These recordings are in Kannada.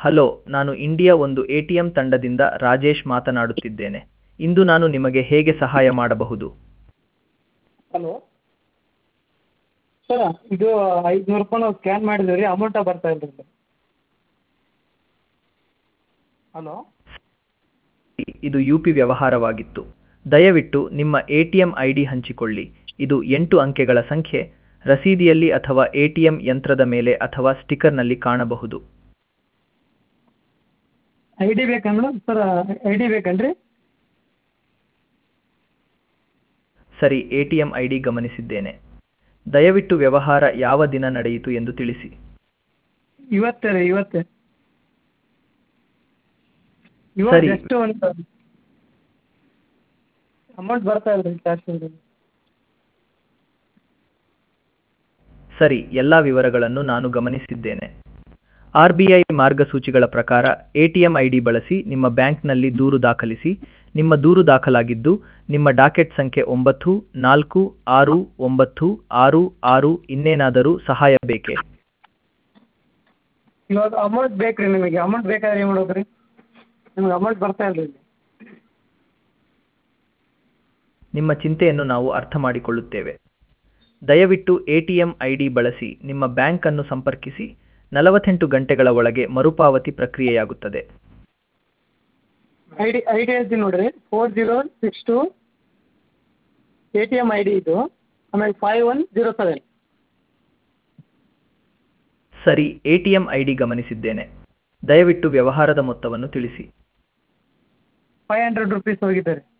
ಹಲೋ ನಾನು ಇಂಡಿಯಾ ಒಂದು ಎ ಟಿ ಎಂ ತಂಡದಿಂದ ರಾಜೇಶ್ ಮಾತನಾಡುತ್ತಿದ್ದೇನೆ ಇಂದು ನಾನು ನಿಮಗೆ ಹೇಗೆ ಸಹಾಯ ಮಾಡಬಹುದು ಹಲೋ ಸರ ಇದು ಐದುನೂರು ರೂಪಾಯಿ ನಾವು ಸ್ಕ್ಯಾನ್ ಮಾಡಿದ್ದೀವಿ ರೀ ಅಮೌಂಟ ಬರ್ತಾ ಇಲ್ಲ ರೀ ಹಲೋ ಇದು ಯು ಪಿ ವ್ಯವಹಾರವಾಗಿತ್ತು ದಯವಿಟ್ಟು ನಿಮ್ಮ A T M I D ಹಂಚಿಕೊಳ್ಳಿ ಇದು ಎಂಟು ಅಂಕೆಗಳ ಸಂಖ್ಯೆ ರಸೀದಿಯಲ್ಲಿ ಅಥವಾ ಎ ಟಿ ಎಂ ಯಂತ್ರದ ಮೇಲೆ ಅಥವಾ ಸ್ಟಿಕ್ಕರ್ನಲ್ಲಿ ಕಾಣಬಹುದು ಐ ಡಿ ಬೇಕಂದ್ರೆ ಸರ ಐ ಡಿ ಬೇಕೇನು ರೀ ಸರಿ A T M I D ಗಮನಿಸಿದ್ದೇನೆ ದಯವಿಟ್ಟು ವ್ಯವಹಾರ ಯಾವ ದಿನ ನಡೆಯಿತು ಎಂದು ತಿಳಿಸಿ ಇವತ್ತೇ ರೀ ಇವತ್ತೇ ಇವತ್ತು ಸರಿ. ಎಷ್ಟು ಒಂದು ಅಮೌಂಟ್ ಬರ್ತಾ ಇಲ್ಲ ರೀ ಕ್ಯಾಶ್ ಸರಿ ಎಲ್ಲ ವಿವರಗಳನ್ನು ನಾನು ಗಮನಿಸಿದ್ದೇನೆ ಆರ್ ಬಿ ಐ ಮಾರ್ಗಸೂಚಿಗಳ ಪ್ರಕಾರ ಎಟಿಎಂ ಐ ಡಿ ಬಳಸಿ ನಿಮ್ಮ ಬ್ಯಾಂಕ್ನಲ್ಲಿ ದೂರು ದಾಖಲಿಸಿ ನಿಮ್ಮ ದೂರು ದಾಖಲಾಗಿದ್ದು ನಿಮ್ಮ ಡಾಕೆಟ್ ಸಂಖ್ಯೆ ಒಂಬತ್ತು ನಾಲ್ಕು ಆರು ಒಂಬತ್ತು ಆರು ಆರು ಇನ್ನೇನಾದರೂ ಸಹಾಯ ಬೇಕೇ ಇವಾಗ ಅಮೌಂಟ್ ಬೇಕು ರೀ ನಿಮಗೆ ಅಮೌಂಟ್ ಬೇಕಾದ್ರೆ ಏನು ಮಾಡೋದು ರೀ ನಿಮ್ಗೆ ಅಮೌಂಟ್ ಬರ್ತಾ ಇಲ್ಲ ರೀ ಇಲ್ಲಿ ನಿಮ್ಮ ಚಿಂತೆಯನ್ನು ನಾವು ಅರ್ಥ ಮಾಡಿಕೊಳ್ಳುತ್ತೇವೆ ದಯವಿಟ್ಟು ಎಟಿಎಂ ಐ ಡಿ ಬಳಸಿ ನಿಮ್ಮ ಬ್ಯಾಂಕ್ ಅನ್ನು ಸಂಪರ್ಕಿಸಿ ನಲವತ್ತೆಂಟು ಗಂಟೆಗಳ ಒಳಗೆ ಮರುಪಾವತಿ ಪ್ರಕ್ರಿಯೆಯಾಗುತ್ತದೆ ಐ ಡಿ ಐ ಡಿ ಹೇಳ್ತೀನಿ ನೋಡಿರಿ four zero six two A T M I D ಇದು ಆಮೇಲೆ ಫೈವ್ ಒನ್ ಜೀರೋ ಸೆವೆನ್ ಸರಿ ಎಟಿಎಂ ಐ ಡಿ ಗಮನಿಸಿದ್ದೇನೆ ದಯವಿಟ್ಟು ವ್ಯವಹಾರದ ಮೊತ್ತವನ್ನು ತಿಳಿಸಿ ಫೈವ್ ಹಂಡ್ರೆಡ್ ರುಪೀಸ್ ಹೋಗಿದೆ ರೀ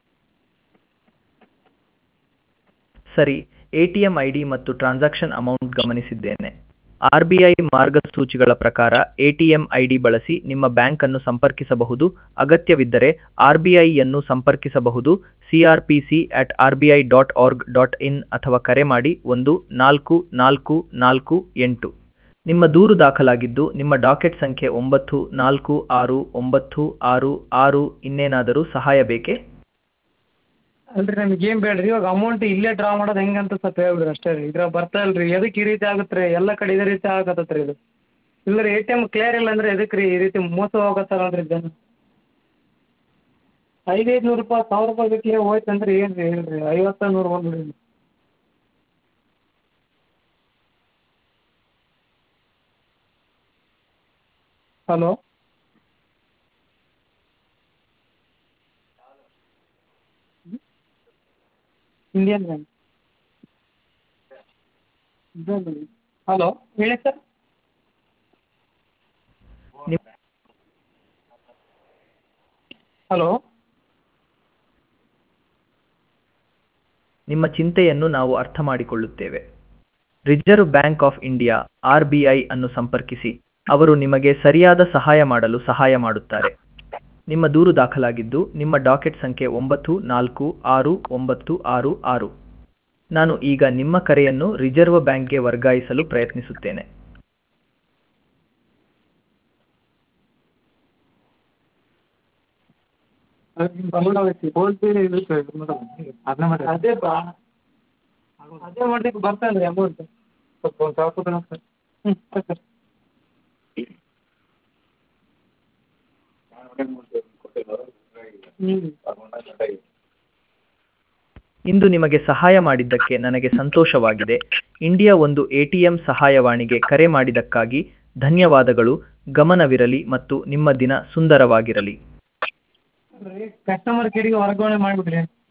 ಸರಿ ಎಟಿಎಂ ಐ ಡಿ ಮತ್ತು ಟ್ರಾನ್ಸಾಕ್ಷನ್ ಅಮೌಂಟ್ ಗಮನಿಸಿದ್ದೇನೆ ಆರ್ ಬಿ ಐ ಮಾರ್ಗಸೂಚಿಗಳ ಪ್ರಕಾರ ಎಟಿಎಂ ಐ ಡಿ ಬಳಸಿ ನಿಮ್ಮ ಬ್ಯಾಂಕ್ ಅನ್ನು ಸಂಪರ್ಕಿಸಬಹುದು ಅಗತ್ಯವಿದ್ದರೆ ಆರ್ ಬಿ ಐಯನ್ನು ಸಂಪರ್ಕಿಸಬಹುದು CRPC at R B I dot org dot in ಅಥವಾ ಕರೆ ಮಾಡಿ ಒಂದು ನಾಲ್ಕು ನಾಲ್ಕು ನಾಲ್ಕು ಎಂಟು ನಿಮ್ಮ ದೂರು ದಾಖಲಾಗಿದ್ದು ನಿಮ್ಮ ಡಾಕೆಟ್ ಸಂಖ್ಯೆ ಒಂಬತ್ತು ನಾಲ್ಕು ಆರು ಒಂಬತ್ತು ಆರು ಆರು ಇನ್ನೇನಾದರೂ ಸಹಾಯ ಬೇಕೇ ಅಲ್ರಿ ನಮ್ಗೆ ಏನು ಬೇಡ ರೀ ಇವಾಗ ಅಮೌಂಟ್ ಇಲ್ಲೇ ಡ್ರಾ ಮಾಡೋದು ಹೆಂಗೆ ಅಂತ ಸ್ವಲ್ಪ ಹೇಳ್ಬಿಡ್ರಿ ಅಷ್ಟೇ ರೀ ಇದ್ರಾಗ ಬರ್ತಾ ಇಲ್ಲ ರೀ ಎದಕ್ಕೆ ಈ ರೀತಿ ಆಗುತ್ತೆ ರೀ ಎಲ್ಲ ಕಡೆ ಇದೇ ರೀತಿ ಆಗತ್ತತ್ ರೀ ಇದು ಇಲ್ಲ ರೀ ಎ ಟಿ ಎಮ್ ಕ್ಲಿಯರ್ ಇಲ್ಲ ಅಂದ್ರೆ ಎದಕ್ಕೆ ರೀ ಈ ರೀತಿ ಮೋಸ ಹೋಗತ್ತಾರ ನೋಡ್ರಿ ಜನ ಐದೈದು ನೂರು ರೂಪಾಯಿ ಸಾವಿರ ರೂಪಾಯಿ ಬೇಕಿದ್ರೆ ಹೋಯ್ತು ಅಂದ್ರೆ ಏನು ರೀ ಹೇಳ್ರಿ ಐವತ್ತು ನೂರು ಬಂದ್ಬಿಡಿ ಹಲೋ ಇಂಡಿಯನ್ ಬ್ಯಾಂಕ್ ಹಲೋ ಹೇಳಿ ಸರ್ ನಿಮ್- ಹಲೋ ನಿಮ್ಮ ಚಿಂತೆಯನ್ನು ನಾವು ಅರ್ಥ ಮಾಡಿಕೊಳ್ಳುತ್ತೇವೆ reserve bank of India R B I ಅನ್ನು ಸಂಪರ್ಕಿಸಿ ಅವರು ನಿಮಗೆ ಸರಿಯಾದ ಸಹಾಯ ಮಾಡಲು ಸಹಾಯ ಮಾಡುತ್ತಾರೆ ನಿಮ್ಮ ದೂರು ದಾಖಲಾಗಿದ್ದು ನಿಮ್ಮ ಡಾಕೆಟ್ ಸಂಖ್ಯೆ ಒಂಬತ್ತು ನಾಲ್ಕು ಆರು ಒಂಬತ್ತು ಆರು ಆರು ನಾನು ಈಗ ನಿಮ್ಮ ಕರೆಯನ್ನು ರಿಸರ್ವ್ ಬ್ಯಾಂಕ್ಗೆ ವರ್ಗಾಯಿಸಲು ಪ್ರಯತ್ನಿಸುತ್ತೇನೆ ಅದೇ ಬಾ ಅದೇ ಮಾಡ್ಲಿಕ್ಕೆ ಬರ್ತಾ ಇಲ್ಲ ಅಮೌಂಟ್ ಸ್ವಲ್ಪ ಒಂದು ಸಾವಿರ ರೂಪಾಯಿ ತಗೊಳ್ಳಿ ಸರ್ ಹ್ಞೂ ಸರ್ ಹ್ಞೂ ಇಂದು ನಿಮಗೆ ಸಹಾಯ ಮಾಡಿದ್ದಕ್ಕೆ ನನಗೆ ಸಂತೋಷವಾಗಿದೆ ಇಂಡಿಯಾ ಒಂದು ಎಟಿಎಂ ಸಹಾಯವಾಣಿಗೆ ಕರೆ ಮಾಡಿದ್ದಕ್ಕಾಗಿ ಧನ್ಯವಾದಗಳು ಗಮನವಿರಲಿ ಮತ್ತು ನಿಮ್ಮ ದಿನ ಸುಂದರವಾಗಿರಲಿ ಕಸ್ಟಮರ್ ಕೇರಿಗೆ ವರ್ಗಾವಣೆ ಮಾಡಿಬಿಡ್ರಿ